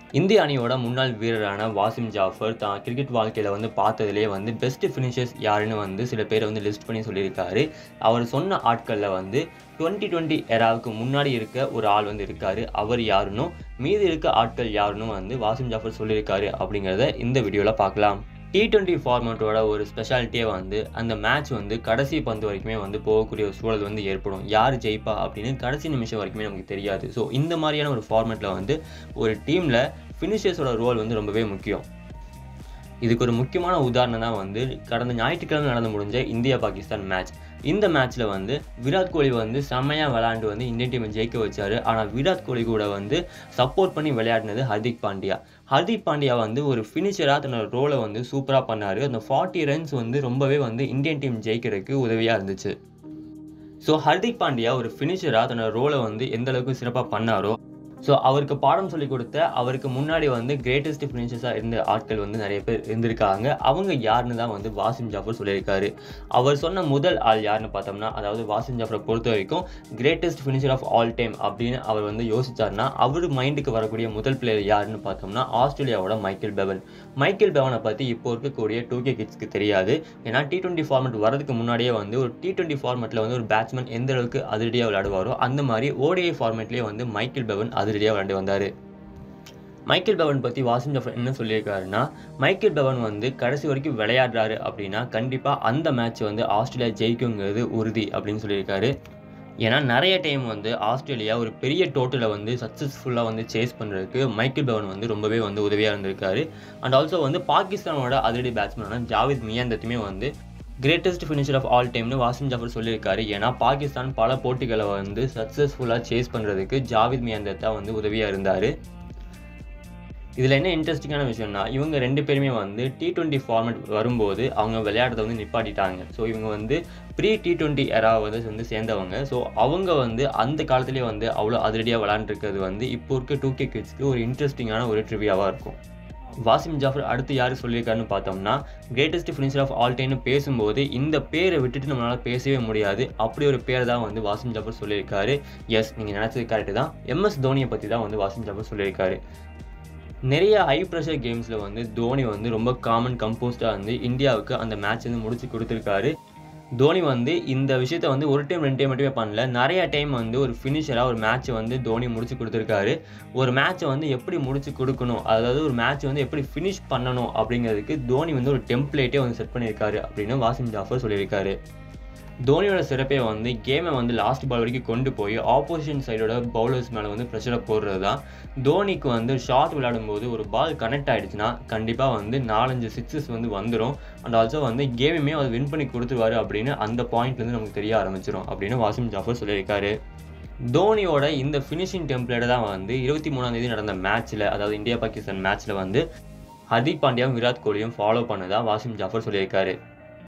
இந்திய அணியோட முன்னாள் வீரரான வாசிம் ஜாஃபர் தான் கிரிக்கெட் வாழ்க்கையில் வந்து பார்த்ததுலேயே வந்து பெஸ்ட் ஃபினிஷர்ஸ் யாருன்னு வந்து சில பேரை வந்து லிஸ்ட் பண்ணி சொல்லியிருக்காரு அவர் சொன்ன ஆட்களில் வந்து டுவெண்ட்டி டுவெண்ட்டி எராவுக்கு முன்னாடி இருக்க ஒரு ஆள் வந்து இருக்கார் அவர் யாருன்னும் மீதி இருக்க ஆட்கள் யாருன்னு வந்து வாசிம் ஜாஃபர் சொல்லியிருக்காரு அப்படிங்கிறத இந்த வீடியோவில் பார்க்கலாம் டி டுவெண்ட்டி ஃபார்மேட்டோட ஒரு ஸ்பெஷாலிட்டியே வந்து அந்த மேட்ச் வந்து கடைசி பந்து வரைக்குமே வந்து போகக்கூடிய ஒரு சூழல் வந்து ஏற்படும் யார் ஜெயிப்பா அப்படின்னு கடைசி நிமிஷம் வரைக்குமே நமக்கு தெரியாது ஸோ இந்த மாதிரியான ஒரு ஃபார்மேட்டில் வந்து ஒரு டீமில் ஃபினிஷர்ஸோட ரோல் வந்து ரொம்பவே முக்கியம் இதுக்கு ஒரு முக்கியமான உதாரணம் தான் வந்து கடந்த ஞாயிற்றுக்கிழமை நடந்து முடிஞ்ச இந்தியா பாகிஸ்தான் மேட்ச் இந்த மேட்ச்சில் வந்து விராட் கோலி வந்து செம்மையாக விளையாண்டு வந்து இந்தியன் டீமை ஜெயிக்க வச்சாரு ஆனால் விராட் கோலி கூட வந்து சப்போர்ட் பண்ணி விளையாடினது ஹர்திக் பாண்டியா ஹர்திக் பாண்டியா வந்து ஒரு ஃபினிஷராக தன்னோட ரோலை வந்து சூப்பராக பண்ணார் அந்த ஃபார்ட்டி ரன்ஸ் வந்து ரொம்பவே வந்து இந்தியன் டீம் ஜெயிக்கிறதுக்கு உதவியாக இருந்துச்சு ஸோ ஹர்திக் பாண்டியா ஒரு ஃபினிஷராக தன்னோட ரோலை வந்து எந்த அளவுக்கு சிறப்பாக பண்ணாரோ ஸோ அவருக்கு பாடம் சொல்லி கொடுத்த அவருக்கு முன்னாடி வந்து கிரேட்டஸ்ட் ஃபினிஷர்ஸாக இருந்த ஆட்கள் வந்து நிறைய பேர் இருந்திருக்காங்க அவங்க யாருன்னு தான் வந்து வாசிம் ஜாஃபர் சொல்லியிருக்காரு அவர் சொன்ன முதல் ஆள் யாருன்னு பார்த்தோம்னா அதாவது வாசிம் ஜாஃபரை பொறுத்த வரைக்கும் greatest finisher of all time அப்படின்னு அவர் வந்து யோசிச்சார்னா அவர் மைண்டுக்கு வரக்கூடிய முதல் பிளேயர் யாருன்னு பார்த்தோம்னா ஆஸ்திரேலியாவோட மைக்கேல் பெவன் மைக்கேல் பெவனை பற்றி இப்போ இருக்கக்கூடிய டூ கே கிட்ஸ்க்கு தெரியாது ஏன்னா டி டுவெண்ட்டி ஃபார்மெட் வரதுக்கு முன்னாடியே வந்து ஒரு டி டுவெண்ட்டி ஃபார்மெட்டில் வந்து ஒரு பேட்ஸ்மேன் எந்த அளவுக்கு அதிரடியாக விளையாடுவாரோ அந்த மாதிரி ஓடிஐ ஃபார்மேட்லேயே வந்து மைக்கேல் பெவன் அதிரடியாக விளையாண்டு வந்தார் மைக்கேல் பெவன் பற்றி வாசிம் ஜாஃபர் என்ன சொல்லியிருக்காருன்னா மைக்கேல் பெவன் வந்து கடைசி வரைக்கும் விளையாடுறாரு அப்படின்னா கண்டிப்பாக அந்த மேட்ச் வந்து ஆஸ்திரேலியா ஜெயிக்குங்கிறது உறுதி அப்படின்னு சொல்லியிருக்காரு ஏன்னா நிறைய டைம் வந்து ஆஸ்திரேலியா ஒரு பெரிய டோட்டலை வந்து சக்ஸஸ்ஃபுல்லாக வந்து சேஸ் பண்ணுறதுக்கு மைக்கேல் பெவன் வந்து ரொம்பவே வந்து உதவியாக இருந்திருக்காரு அண்ட் ஆல்சோ வந்து பாகிஸ்தானோட அதிரடி பேட்ஸ்மேனான ஜாவித் மியாந்தத்துமே வந்து கிரேட்டஸ்ட் ஃபினிஷர் ஆஃப் ஆல் டைம்னு வாசிம் ஜாஃபர் சொல்லியிருக்காரு ஏன்னா பாகிஸ்தான் பல போட்டிகளை வந்து சக்ஸஸ்ஃபுல்லாக சேஸ் பண்ணுறதுக்கு ஜாவித் மியாந்தத்தா வந்து உதவியாக இருந்தார் இதில் என்ன இன்ட்ரெஸ்டிங்கான விஷயம்னா இவங்க ரெண்டு பேருமே வந்து டி டுவெண்ட்டி ஃபார்மேட் வரும்போது அவங்க விளையாடுறத வந்து நிப்பாட்டிட்டாங்க ஸோ இவங்க வந்து ப்ரீ டி டுவெண்ட்டி எரா வந்து வந்து சேர்ந்தவங்க ஸோ அவங்க வந்து அந்த காலத்துலேயே வந்து அவ்வளோ அதிரடியாக விளாண்டுருக்கிறது வந்து இப்போ இருக்க டூ கே கிட்ஸ்க்கு ஒரு இன்ட்ரெஸ்டிங்கான ஒரு ட்ரிவியாவாக இருக்கும் வாசிம் ஜாஃபர் அடுத்து யார் சொல்லியிருக்காருன்னு பார்த்தோம்னா கிரேட்டஸ்ட் ஃபினிஷர் ஆஃப் ஆல் டைம்னு பேசும்போது இந்த பேரை விட்டுட்டு நம்மளால் பேசவே முடியாது அப்படி ஒரு பேர் தான் வந்து வாசிம் ஜாஃபர் சொல்லியிருக்காரு எஸ் நீங்கள் நினச்சது கரெக்டு தான் எம்எஸ் தோனியை பற்றி தான் வந்து வாசிம் ஜாஃபர் சொல்லியிருக்காரு நிறைய ஹை ப்ரெஷர் கேம்ஸில் வந்து தோனி வந்து ரொம்ப காமன் கம்போஸ்டாக வந்து இந்தியாவுக்கு அந்த மேட்ச் வந்து முடிச்சு கொடுத்துருக்காரு தோனி வந்து இந்த விஷயத்த வந்து ஒரு டைம் ரெண்டு டைம் மட்டுமே பண்ணல நிறைய டைம் வந்து ஒரு ஃபினிஷராக ஒரு மேட்ச்சை வந்து தோனி முடிச்சு கொடுத்துருக்காரு ஒரு மேட்ச்சை வந்து எப்படி முடிச்சு கொடுக்கணும் அதாவது ஒரு மேட்ச் வந்து எப்படி ஃபினிஷ் பண்ணணும் அப்படிங்கிறதுக்கு தோனி வந்து ஒரு டெம்ப்ளேட்டே வந்து செட் பண்ணியிருக்காரு அப்படின்னு வாசிம் ஜாஃபர் சொல்லியிருக்காரு தோனியோட சிறப்பே வந்து கேமை வந்து லாஸ்ட் பால் வரைக்கும் கொண்டு போய் ஆப்போசிஷன் சைடோட பவுலர்ஸ் மேலே வந்து ப்ரெஷரை போடுறது தான் தோனிக்கு வந்து ஷார்ட் விளையாடும்போது ஒரு பால் கனெக்ட் ஆகிடுச்சுன்னா கண்டிப்பாக வந்து நாலஞ்சு சிக்ஸஸ் வந்து வந்துடும் அண்ட் ஆல்சோ வந்து கேமுமே அவர் வின் பண்ணி கொடுத்துருவாரு அப்படின்னு அந்த பாயிண்ட்லேருந்து நமக்கு தெரிய ஆரம்பிச்சிடும் அப்படின்னு வாசிம் ஜாஃபர் சொல்லியிருக்காரு தோனியோட இந்த ஃபினிஷிங் டெம்ப்ளேட்டை தான் வந்து இருபத்தி மூணாம் தேதி நடந்த மேட்ச்சில் அதாவது இந்தியா பாகிஸ்தான் மேட்ச்சில் வந்து ஹர்திக் பாண்டியாவும் விராட் கோலியும் ஃபாலோ பண்ணதா வாசிம் ஜாஃபர் சொல்லியிருக்காரு